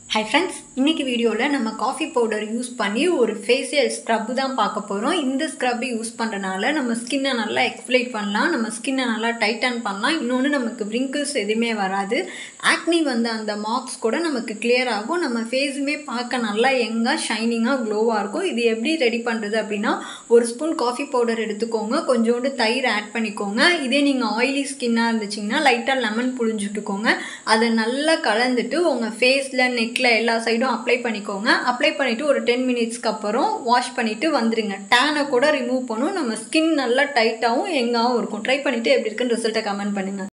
hi friends இன்றைக்கி வீடியோவில் நம்ம காஃபி பவுடர் யூஸ் பண்ணி ஒரு ஃபேஷியல் ஸ்க்ரப் தான் பார்க்க போகிறோம் இந்த ஸ்க்ரப் யூஸ் பண்ணுறனால நம்ம ஸ்கின்னை நல்லா எக்ஸ்பிளைட் பண்ணலாம் நம்ம ஸ்கின்னை நல்லா டைட்டன் பண்ணலாம் இன்னொன்று நமக்கு wrinkles எதுவுமே வராது ஆக்னி வந்த அந்த மார்க்ஸ் கூட நமக்கு கிளியர் ஆகும் நம்ம ஃபேஸுமே பார்க்க நல்லா யங்காக ஷைனிங்காக க்ளோவாக இருக்கும் இது எப்படி ரெடி பண்ணுறது அப்படின்னா ஒரு ஸ்பூன் காஃபி பவுடர் எடுத்துக்கோங்க கொஞ்சோண்டு தயிர் ஆட் பண்ணிக்கோங்க இதே நீங்கள் ஆயிலி ஸ்கின்னாக இருந்துச்சிங்கன்னா லைட்டாக லெமன் புழிஞ்சுட்டுக்கோங்க அதை நல்லா கலந்துட்டு உங்கள் ஃபேஸில் நெக்கில் எல்லா சைடும் அப்ளை பண்ணிக்கோங்க அப்ளை பண்ணிவிட்டு ஒரு டென் மினிட்ஸ்க்கு அப்புறம் வாஷ் பண்ணிவிட்டு வந்துடுங்க டேனை கூட ரிமூவ் பண்ணும் நம்ம ஸ்கின் நல்லா டைட்டாகவும் எங்காகவும் இருக்கும் ட்ரை பண்ணிவிட்டு எப்படி இருக்குன்னு ரிசல்ட்டை கமெண்ட் பண்ணுங்கள்